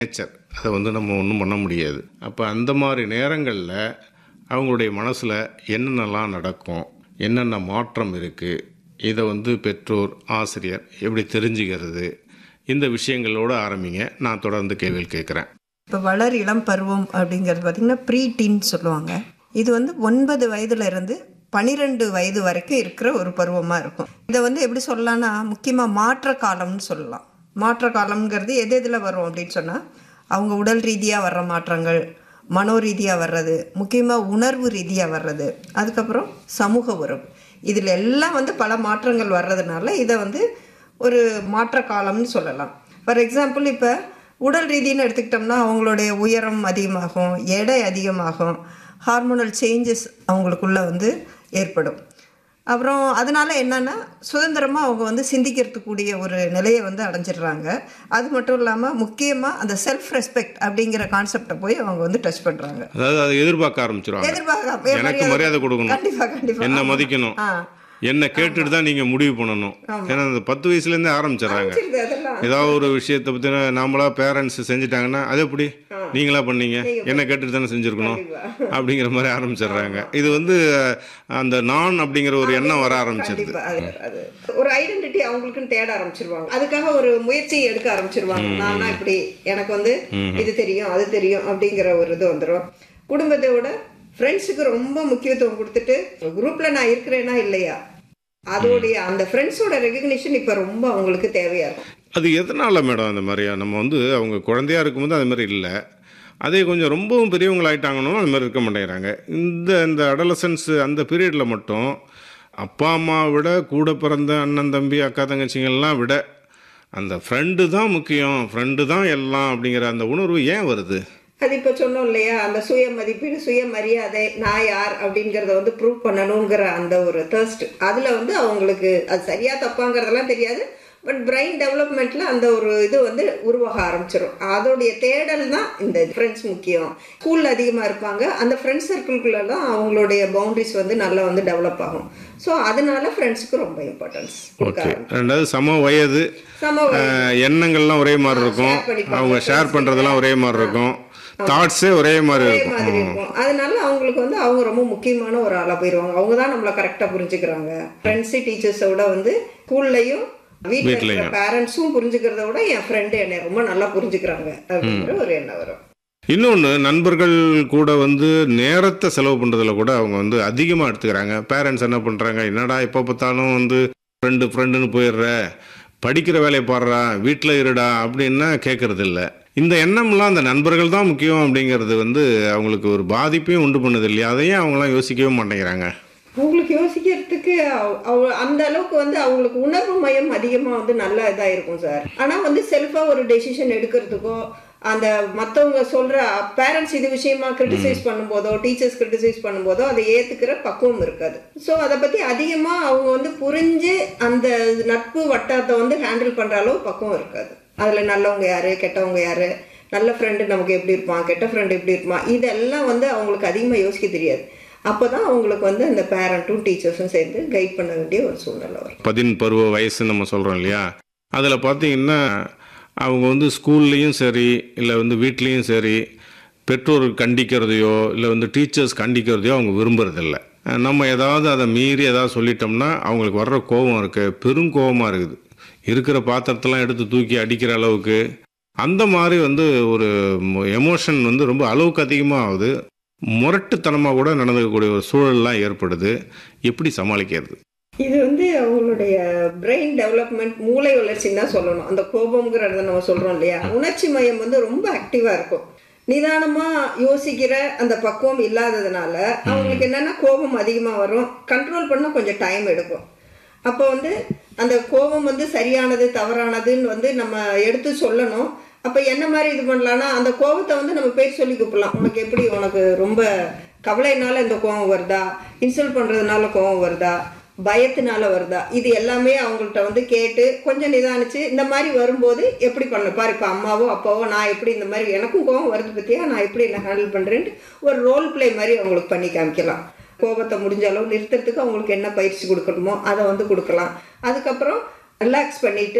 Nature அதை வந்து நம்ம ஒன்றும் பண்ண முடியாது அப்போ அந்த மாதிரி நேரங்களில் அவங்களுடைய மனசில் என்னென்னலாம் நடக்கும் என்னென்ன மாற்றம் இருக்குது இதை வந்து பெற்றோர் ஆசிரியர் எப்படி தெரிஞ்சுக்கிறது இந்த விஷயங்களோடு ஆரம்பிங்க நான் தொடர்ந்து கேள்விகள் கேட்குறேன் இப்போ வளர் இளம் பருவம் அப்படிங்கிறது பார்த்திங்கன்னா ப்ரீ டீன் சொல்லுவாங்க இது வந்து ஒன்பது வயதுல இருந்து பனிரெண்டு வயது வரைக்கும் இருக்கிற ஒரு பருவமாக இருக்கும் இதை வந்து எப்படி சொல்லலாம்னா முக்கியமாக மாற்ற காலம்னு சொல்லலாம் மாற்ற காலம்ங்கிறது எது எதில் வரும் அப்படின்னு சொன்னால் அவங்க உடல் ரீதியாக வர்ற மாற்றங்கள் மனோ ரீதியாக வர்றது முக்கியமாக உணர்வு ரீதியாக வர்றது அதுக்கப்புறம் சமூக உறவு இதில் எல்லாம் வந்து பல மாற்றங்கள் வர்றதுனால இதை வந்து ஒரு மாற்ற காலம்னு சொல்லலாம் ஃபார் எக்ஸாம்பிள் இப்போ உடல் ரீதின்னு எடுத்துக்கிட்டோம்னா அவங்களுடைய உயரம் அதிகமாகும் எடை அதிகமாகும் ஹார்மோனல் சேஞ்சஸ் அவங்களுக்குள்ள வந்து ஏற்படும் அப்புறம் அதனால என்னன்னா சுதந்திரமாக அவங்க வந்து சிந்திக்கிறதுக்கூடிய ஒரு நிலையை வந்து அடைஞ்சிடுறாங்க அது மட்டும் இல்லாமல் முக்கியமாக அந்த செல்ஃப் ரெஸ்பெக்ட் அப்படிங்கிற கான்செப்டை போய் அவங்க வந்து டச் பண்ணுறாங்க அதாவது அதை எதிர்பார்க்க ஆரம்பிச்சிருவாங்க எதிர்பார்க்க எனக்கு மரியாதை கொடுக்கணும் கண்டிப்பாக கண்டிப்பாக என்ன மதிக்கணும் ஆ என்ன கேட்டுட்டு தான் நீங்கள் முடிவு பண்ணணும் ஏன்னா அந்த பத்து வயசுலேருந்தே ஆரம்பிச்சிடுறாங்க சரி, அதெல்லாம் ஏதாவது ஒரு விஷயத்தை பற்றின நாமளா பேரண்ட்ஸ் செஞ்சுட்டாங்கன்னா அது எப்படி நீங்களா பண்ணீங்க என்ன கேட்டுட்டு தானே செஞ்சுருக்கணும் அப்படிங்கிற மாதிரி ஆரம்பிச்சிடுறாங்க இது வந்து அஹ், அந்த நான் அப்படிங்கிற ஒரு எண்ணம் வர ஆரம்பிச்சிருது கண்டிப்பா அது அது ஒரு ஐடென்டிட்டி அவங்களுக்குன்னு தேட ஆரம்பிச்சிருவாங்க அதுக்காக ஒரு முயற்சி எடுக்க ஆரம்பிச்சிருவாங்க நானா இப்படி எனக்கு வந்து இது தெரியும் அது தெரியும் அப்படிங்கிற ஒரு இது வந்துடும் குடும்பத்தை விட ஃப்ரெண்ட்ஸுக்கு ரொம்ப முக்கியத்துவம் கொடுத்துட்டு குரூப்ல நான் இருக்கிறேனா இல்லையா அதோடைய அந்த ஃப்ரெண்ட்ஸோட ரெகக்னிஷன் இப்ப ரொம்ப அவங்களுக்கு தேவையா இருக்கும் அது எதனால மேடம் அந்த மாதிரியா நம்ம வந்து அவங்க குழந்தையா இருக்கும்போது அது மாதிரி இல்லை அதே கொஞ்சம் ரொம்பவும் பெரியவங்களாயிட்டாங்கன்னு அது மாதிரி இருக்க மாட்டேங்கிறாங்க இந்த இந்த அடலசன்ஸ் அந்த பீரியடில் மட்டும் அப்பா அம்மாவை விட கூட பிறந்த அண்ணன் தம்பி அக்கா தங்கச்சிங்கள்லாம் விட அந்த ஃப்ரெண்டு தான் முக்கியம் ஃப்ரெண்டு தான் எல்லாம் அப்படிங்கிற அந்த உணர்வு ஏன் வருது அது இப்போ சொன்னோம் இல்லையா அந்த சுய மதிப்பீடு சுய மரியாதை நான் யார் அப்படிங்கிறத வந்து ப்ரூவ் பண்ணணுங்கிற அந்த ஒரு தர்ஸ்ட் அதில் வந்து அவங்களுக்கு அது சரியா தப்பாங்கிறதெல்லாம் தெரியாது பட் பிரெயின் டெவலப்மெண்ட்ல அந்த ஒரு இது வந்து உருவாக ஆரம்பிச்சிடும் அதோடைய தேடல் தான் இந்த ஃப்ரெண்ட்ஸ் முக்கியம் ஸ்கூல்ல அதிகமாக இருப்பாங்க அந்த ஃப்ரெண்ட்ஸ் சர்க்கிள்குள்ள தான் அவங்களுடைய பவுண்டரிஸ் வந்து நல்லா வந்து டெவலப் ஆகும் ஸோ அதனால ஃப்ரெண்ட்ஸுக்கு ரொம்ப இம்பார்ட்டன்ஸ் கொடுக்க ஓகே ரெண்டாவது சம வயது சம அஹ், எண்ணங்கள்லாம் ஒரே மாதிரி இருக்கும் share பண்ணிப்பாங்க. அவங்க ஷேர் பண்ணுறதெல்லாம் ஒரே மாதிரி இருக்கும் தாட்ஸே ஒரே மாதிரி ஒரே இருக்கும் மாதிரி இருக்கும் அதனால அவங்களுக்கு வந்து அவங்க ரொம்ப முக்கியமான ஒரு ஆளா போயிருவாங்க அவங்க தான் நம்மள கரெக்டா புரிஞ்சுக்கிறாங்க ஃப்ரெண்ட்ஸ் டீச்சர்ஸோட வந்து ஸ்கூல்லையும் வீட்டில் இருக்கிற பேரண்ட்ஸும் புரிஞ்சுக்கிறத விட என் ஃப்ரெண்டு என்னை ரொம்ப நல்லா புரிஞ்சுக்கிறாங்க அப்படிங்கிற ஒரு எண்ணம் வரும் இன்னொன்று நண்பர்கள் கூட வந்து நேரத்தை செலவு பண்ணுறதுல கூட அவங்க வந்து அதிகமாக எடுத்துக்கிறாங்க பேரண்ட்ஸ் என்ன பண்ணுறாங்க என்னடா எப்போ பார்த்தாலும் வந்து ஃப்ரெண்டு ஃப்ரெண்டுன்னு போயிடுற படிக்கிற வேலையை பாடுறா வீட்டில் இருடா அப்படின்னா கேட்கறது இல்ல இந்த எண்ணம்லாம் அந்த நண்பர்கள் தான் முக்கியம் அப்படிங்கிறது வந்து அவங்களுக்கு ஒரு பாதிப்பையும் உண்டு பண்ணுது இல்லையா அதையும் அவங்களாம் யோசிக்கவே மாட்டேங்கிறாங்க அவங்களுக்கு யோசிக்கிறதுக்கு அவ- அவ- அந்த அளவுக்கு வந்து அவங்களுக்கு உணர்வு மயம் அதிகமாக வந்து நல்லா இதாக இருக்கும் சார் ஆனால் வந்து செல்ஃபாக ஒரு டெசிஷன் எடுக்கிறதுக்கோ அந்த மற்றவங்க சொல்கிற பேரண்ட்ஸ் இது விஷயமா கிரிட்டிசைஸ் பண்ணும்போதோ டீச்சர்ஸ் கிரிட்டிசைஸ் பண்ணும்போதோ அதை ஏற்றுக்கிற பக்குவம் இருக்காது ஸோ அதை பற்றி அதிகமாக அவங்க வந்து புரிஞ்சு அந்த நட்பு வட்டாரத்தை வந்து ஹேண்டில் பண்ணுற அளவு பக்குவம் இருக்காது அதில் நல்லவங்க யாரு கெட்டவங்க யாரு நல்ல ஃப்ரெண்டு நமக்கு எப்படி இருப்பான் கெட்ட ஃப்ரெண்டு எப்படி இருப்பான் இதெல்லாம் வந்து அவங்களுக்கு அதிகமாக யோசிக்க தெரியாது அப்போ தான் அவங்களுக்கு வந்து அந்த பேரண்ட்டும் டீச்சர்ஸும் சேர்ந்து கைட் பண்ண வேண்டிய ஒரு சூழ்நிலை வரும் பதின் பருவ வயசு நம்ம சொல்கிறோம் இல்லையா அதில் பார்த்தீங்கன்னா அவங்க வந்து ஸ்கூல்லையும் சரி இல்லை வந்து வீட்லேயும் சரி பெற்றோர் கண்டிக்கிறதையோ இல்லை வந்து டீச்சர்ஸ் கண்டிக்கிறதையோ அவங்க விரும்புறதில்ல அஹ் நம்ம ஏதாவது அதை மீறி ஏதாவது சொல்லிட்டோம்னா அவங்களுக்கு வர்ற கோபம் இருக்கு பெரும் கோபமாக இருக்குது இருக்கிற பாத்திரத்தெல்லாம் எடுத்து தூக்கி அடிக்கிற அளவுக்கு அந்த மாதிரி வந்து ஒரு எமோஷன் வந்து ரொம்ப அளவுக்கு அதிகமாக ஆகுது முரட்டுத்தனமாக கூட நடந்துக்கக்கூடிய ஒரு சூழல்லாம் ஏற்படுது எப்படி சமாளிக்கிறது இது வந்து அவங்களுடைய பிரெயின் டெவலப்மெண்ட் மூளை வளர்ச்சின்னு தான் சொல்லணும் அந்த கோபம்ங்கிறத நம்ம சொல்றோம் இல்லையா உணர்ச்சி மையம் வந்து ரொம்ப ஆக்டிவா இருக்கும் நிதானமா யோசிக்கிற அந்த பக்குவம் இல்லாததுனால அவங்களுக்கு என்னன்னா கோபம் அதிகமா வரும் கண்ட்ரோல் பண்ண கொஞ்சம் டைம் எடுக்கும் அப்போ வந்து அந்த கோபம் வந்து சரியானது தவறானதுன்னு வந்து நம்ம எடுத்து சொல்லணும் அப்போ என்ன மாதிரி இது பண்ணலாம்னா அந்த கோபத்தை வந்து நம்ம பேர் சொல்லி கூப்பிடலாம் உனக்கு எப்படி உனக்கு ரொம்ப கவலைனால இந்த கோபம் வருதா இன்சல்ட் பண்ணுறதுனால கோபம் வருதா பயத்தினால வருதா இது எல்லாமே அவங்கள்ட்ட வந்து கேட்டு கொஞ்சம் நிதானிச்சு இந்த மாதிரி வரும்போது எப்படி பண்ண பாரு இப்போ அம்மாவோ அப்பாவோ நான் எப்படி இந்த மாதிரி எனக்கும் கோபம் வருது பத்தியா நான் எப்படி என்ன ஹேண்டில் பண்ணுறேன்ட்டு ஒரு ரோல் ப்ளே மாதிரி அவங்களுக்கு பண்ணி காமிக்கலாம் கோபத்தை முடிஞ்ச அளவு நிறுத்துறதுக்கு அவங்களுக்கு என்ன பயிற்சி கொடுக்கணுமோ அதை வந்து கொடுக்கலாம் அதுக்கப்புறம் ரிலாக்ஸ் பண்ணிட்டு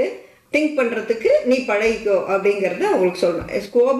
திங்க் பண்ணுறதுக்கு நீ பழகிக்கோ அப்படிங்கிறத அவங்களுக்கு சொல்லணும் கோபம்